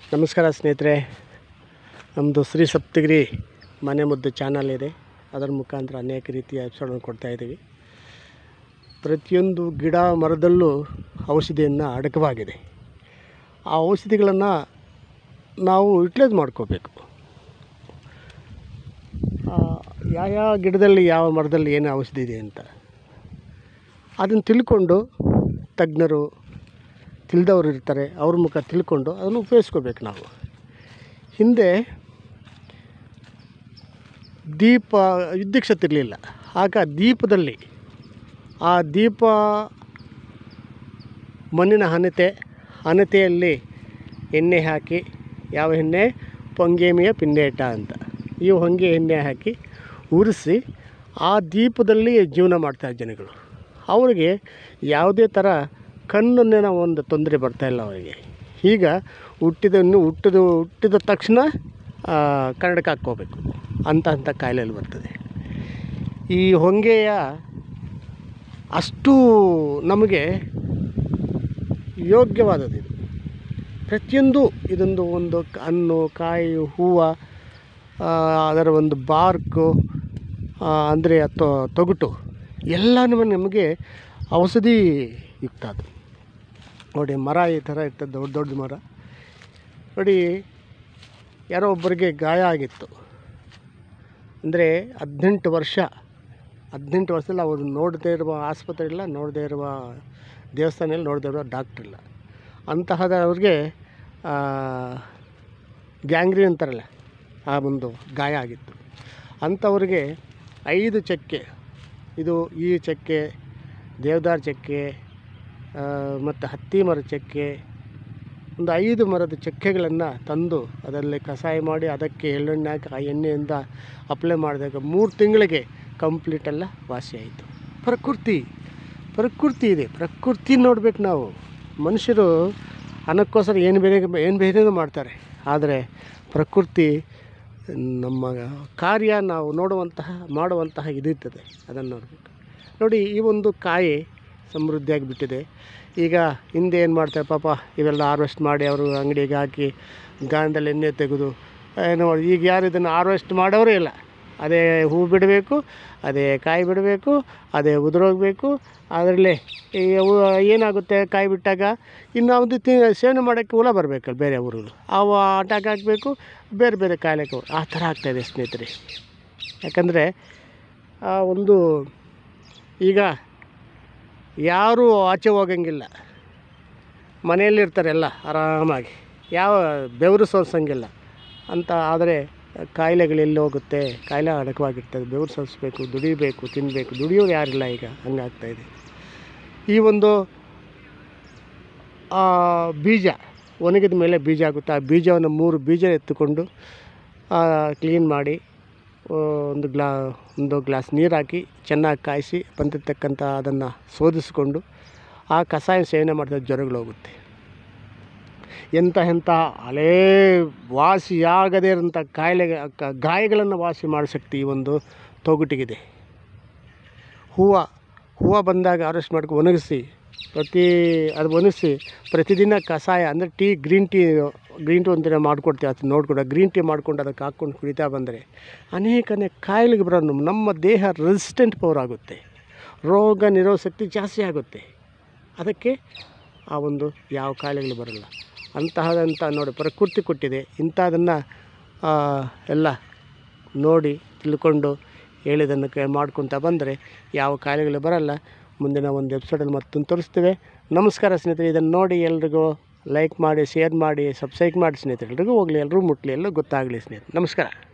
ನಮಸ್ಕಾರ ಸ್ನೇಹಿತರೆ ನಮ್ಮದು ಶ್ರೀ ಸಪ್ತಗಿರಿ ಮನೆ ಮುದ್ದು ಚಾನಲ್ ಇದೆ ಅದರ ಮುಖಾಂತರ ಅನೇಕ ರೀತಿಯ ಎಪಿಸೋಡನ್ನು ಕೊಡ್ತಾಯಿದ್ದೀವಿ ಪ್ರತಿಯೊಂದು ಗಿಡ ಮರದಲ್ಲೂ ಔಷಧಿಯನ್ನು ಅಡಕವಾಗಿದೆ ಆ ಔಷಧಿಗಳನ್ನು ನಾವು ಯುಟಿಲೈಸ್ ಮಾಡ್ಕೋಬೇಕು ಆ, ಯಾವ ಗಿಡದಲ್ಲಿ ಯಾವ ಮರದಲ್ಲಿ ಏನು ಔಷಧಿ ಇದೆ ಅಂತ ಅದನ್ನು ತಿಳ್ಕೊಂಡು ತಜ್ಞರು ತಿಳಿದವರು ಇರ್ತಾರೆ ಅವ್ರ ಮುಖ ತಿಳ್ಕೊಂಡು ಅದನ್ನು ಉಪಯೋಗಿಸ್ಕೋಬೇಕು ನಾವು ಹಿಂದೆ ದೀಪ ವಿದ್ಯುತ್ ಇರಲಿಲ್ಲ ಆಗ ದೀಪದಲ್ಲಿ ಆ ದೀಪ ಮಣ್ಣಿನ ಹಣತೆ ಹಣತೆಯಲ್ಲಿ ಎಣ್ಣೆ ಹಾಕಿ ಯಾವ ಎಣ್ಣೆ ಪೊಂಗೇಮಿಯ ಪಿಂಡೇಟ ಅಂತ ಈ ಹೊಂಗೆ ಎಣ್ಣೆ ಹಾಕಿ ಉರಿಸಿ ಆ ದೀಪದಲ್ಲಿ ಜೀವನ ಮಾಡ್ತಾರೆ ಜನಗಳು ಅವರಿಗೆ ಯಾವುದೇ ಥರ ಕಣ್ಣಿನ ಒಂದು ತೊಂದರೆ ಬರ್ತಾಯಿಲ್ಲ ಅವರಿಗೆ ಈಗ ಹುಟ್ಟಿದನ್ನು ಹುಟ್ಟಿದ ಹುಟ್ಟಿದ ತಕ್ಷಣ ಆ, ಕನ್ನಡಕ ಹಾಕ್ಕೋಬೇಕು ಅಂತ ಅಂಥ ಕಾಯಿಲೆಯಲ್ಲಿ ಬರ್ತದೆ ಈ ಹೊಂಗೆಯ ಅಷ್ಟು ನಮಗೆ ಯೋಗ್ಯವಾದದ್ದು ಇದು ಪ್ರತಿಯೊಂದು ಇದೊಂದು ಒಂದು ಕ- ಹಣ್ಣು ಕಾಯಿ ಹೂವು ಆ, ಅದರ ಒಂದು ಬಾರ್ಕು ಅಂದರೆ ತೊಗಟು ಎಲ್ಲನೂ ನಮಗೆ ಔಷಧಿ ಯುಕ್ತ ಅದು ನೋಡಿ ಮರ ಈ ಥರ ಇರ್ತದೆ ದೊಡ್ಡ ದೊಡ್ಡ ಮರ ನೋಡಿ ಯಾರೋ ಒಬ್ಬರಿಗೆ ಗಾಯ ಆಗಿತ್ತು ಅಂದರೆ ಹದಿನೆಂಟು ವರ್ಷ ಹದಿನೆಂಟು ವರ್ಷದಲ್ಲಿ ಅವರು ನೋಡದೇ ಇರುವ ಆಸ್ಪತ್ರೆ ಇಲ್ಲ ನೋಡದೇ ಇರುವ ದೇವಸ್ಥಾನ ಇಲ್ಲ ನೋಡದೇ ಇರುವ ಡಾಕ್ಟ್ರ್ ಇಲ್ಲ ಅಂತಹದವ್ರಿಗೆ ಗ್ಯಾಂಗ್ರಿ ಅಂತಾರಲ್ಲ ಆ ಒಂದು ಗಾಯ ಆಗಿತ್ತು ಅಂಥವ್ರಿಗೆ ಐದು ಚಕ್ಕೆ ಇದು ಈ ಚಕ್ಕೆ ದೇವದಾರ್ ಚಕ್ಕೆ ಮತ್ತು ಹತ್ತಿ ಮರದ ಚಕ್ಕೆ ಒಂದು ಐದು ಮರದ ಚಕ್ಕೆಗಳನ್ನು ತಂದು ಅದರಲ್ಲಿ ಕಷಾಯ ಮಾಡಿ ಅದಕ್ಕೆ ಎಳ್ಳೆಣ್ಣೆ ಹಾಕಿ ಆ ಎಣ್ಣೆಯಿಂದ ಅಪ್ಲೈ ಮಾಡಿದಾಗ ಮೂರು ತಿಂಗಳಿಗೆ ಕಂಪ್ಲೀಟ್ ಎಲ್ಲ ವಾಸಿ ಆಯಿತು ಪ್ರಕೃತಿ ಪ್ರಕೃತಿ ಇದೆ ಪ್ರಕೃತಿ ನೋಡ್ಬೇಕು ನಾವು ಮನುಷ್ಯರು ಹಣಕ್ಕೋಸ್ಕರ ಏನು ಬೇರೆ ಏನು ಬೇರೆನೂ ಮಾಡ್ತಾರೆ ಆದರೆ ಪ್ರಕೃತಿ ನಮ್ಮ ಕಾರ್ಯ ನಾವು ನೋಡುವಂತಹ ಮಾಡುವಂತಹ ಇದಿರ್ತದೆ ಅದನ್ನು ನೋಡಬೇಕು ನೋಡಿ ಈ ಒಂದು ಕಾಯಿ ಸಮೃದ್ಧಿಯಾಗಿ ಬಿಟ್ಟಿದೆ ಈಗ ಹಿಂದೆ ಏನು ಮಾಡ್ತಾರೆ ಪಾಪ ಇವೆಲ್ಲ ಹಾರ್ವೆಸ್ಟ್ ಮಾಡಿ ಅವರು ಅಂಗಡಿಗೆ ಹಾಕಿ ಗಾಣದಲ್ಲಿ ಎಣ್ಣೆ ತೆಗೆದು ಏನೋ ಈಗ ಯಾರು ಇದನ್ನು ಹಾರ್ವೆಸ್ಟ್ ಮಾಡೋರೇ ಇಲ್ಲ ಅದೇ ಹೂ ಬಿಡಬೇಕು ಅದೇ ಕಾಯಿ ಬಿಡಬೇಕು ಅದೇ ಉದುರೋಗಬೇಕು ಅದರಲ್ಲೇ ಈ ಹೂ ಏನಾಗುತ್ತೆ ಕಾಯಿ ಬಿಟ್ಟಾಗ ಇನ್ನು ಅದು ತಿ ಸೇವನೆ ಮಾಡೋಕ್ಕೆ ಹುಳ ಬರಬೇಕಲ್ಲ ಬೇರೆ ಊರುಗಳು ಅವು ಅಟ್ಯಾಕ್ ಹಾಕಬೇಕು ಬೇರೆ ಬೇರೆ ಕಾಯಿಲೆಗೆ ಆ ಥರ ಆಗ್ತಾಯಿದೆ ಸ್ನೇಹಿತರೆ ಯಾಕಂದರೆ ಆ ಒಂದು ಈಗ ಯಾರೂ ಆಚೆ ಹೋಗಂಗಿಲ್ಲ ಮನೆಯಲ್ಲಿರ್ತಾರೆ ಎಲ್ಲ ಆರಾಮಾಗಿ ಯಾವ ಬೆವರು ಸೋರ್ಸಂಗಿಲ್ಲ ಅಂತ ಆದರೆ ಕಾಯಿಲೆಗಳು ಎಲ್ಲಿ ಹೋಗುತ್ತೆ ಕಾಯಿಲೆ ಅಡಕವಾಗಿರ್ತದೆ ಬೆವರು ಸೋರಿಸ್ಬೇಕು ದುಡಿಬೇಕು ತಿನ್ನಬೇಕು ದುಡಿಯೋರು ಯಾರಿಲ್ಲ ಈಗ ಹಂಗಾಗ್ತಾಯಿದೆ ಈ ಒಂದು ಆ, ಬೀಜ ಒಣಗಿದ ಮೇಲೆ ಬೀಜ ಆಗುತ್ತೆ ಆ ಬೀಜವನ್ನು ಮೂರು ಬೀಜ ಎತ್ತುಕೊಂಡು ಕ್ಲೀನ್ ಮಾಡಿ ಆ, ಒಂದು ಗ್ಲಾ ಒಂದು ಗ್ಲಾಸ್ ನೀರು ಹಾಕಿ ಚೆನ್ನಾಗಿ ಕಾಯಿಸಿ ಬಂದಿರತಕ್ಕಂಥ ಅದನ್ನು ಶೋಧಿಸಿಕೊಂಡು ಆ ಕಷಾಯ ಸೇವನೆ ಮಾಡಿದ್ರೆ ಜ್ವರಗಳು ಹೋಗುತ್ತೆ ಎಂಥ ಎಂಥ ಹಳೇ ವಾಸಿಯಾಗದೇ ಇರೋಂಥ ಕಾಯಿಲೆ ಕ- ಗಾಯಗಳನ್ನು ವಾಸಿ ಮಾಡೋ ಶಕ್ತಿ ಈ ಒಂದು ತೊಗಟಿಗಿದೆ ಹೂವು ಹೂವು ಬಂದಾಗ ಅರೆಸ್ಟ್ ಮಾಡ್ಕೊಂಡು ಒಣಗಿಸಿ ಪ್ರತಿ ಅದು ಒಣಗಿಸಿ ಪ್ರತಿದಿನ ಕಷಾಯ ಅಂದರೆ tea green tea green tea ಒಂದಿನ ಮಾಡ್ಕೊಡ್ತೀವಿ ಅದು ನೋಡ್ಕೊಂಡು ಗ್ರೀನ್ ಟೀ ಮಾಡ್ಕೊಂಡು ಅದಕ್ಕೆ ಹಾಕ್ಕೊಂಡು ಕುಡಿತಾ ಬಂದರೆ ಅನೇಕ ಅನೇಕ ಕಾಯಿಲೆಗೆ ಬರೋ ನಮ್ಮ- ನಮ್ಮ ದೇಹ ರೆಸಿಸ್ಟೆಂಟ್ ಪವರ್ ಆಗುತ್ತೆ ರೋಗ ನಿರೋಧಕ ಶಕ್ತಿ ಜಾಸ್ತಿ ಆಗುತ್ತೆ ಅದಕ್ಕೆ ಆ ಒಂದು ಯಾವ ಕಾಯಿಲೆಗಳು ಬರಲ್ಲ ಅಂತಹದಂಥ ನೋಡಿ ಪ್ರಕೃತಿ ಕೊಟ್ಟಿದೆ ಇಂಥದನ್ನು ಎಲ್ಲ ನೋಡಿ ತಿಳ್ಕೊಂಡು ಹೇಳಿದ್ದನ್ನು ಕೆ ಮಾಡ್ಕೊತ ಬಂದರೆ ಯಾವ ಕಾಯಿಲೆಗಳು ಬರಲ್ಲ ಮುಂದಿನ ಒಂದು ಎಪಿಸೋಡಲ್ಲಿ ಮತ್ತೊಂದು ತೋರಿಸ್ತೇವೆ ನಮಸ್ಕಾರ ಸ್ನೇಹಿತರೆ ಇದನ್ನು ನೋಡಿ ಎಲ್ರಿಗೂ ಲೈಕ್ ಮಾಡಿ ಶೇರ್ ಮಾಡಿ ಸಬ್ಸ್ಕ್ರೈಬ್ ಮಾಡಿ ಸ್ನೇಹಿತರೆ ಎಲ್ರಿಗೂ ಹೋಗಲಿ ಎಲ್ಲರೂ ಮುಟ್ಲಿ ಎಲ್ಲರೂ ಗೊತ್ತಾಗಲಿ ಸ್ನೇಹಿತರೆ ನಮಸ್ಕಾರ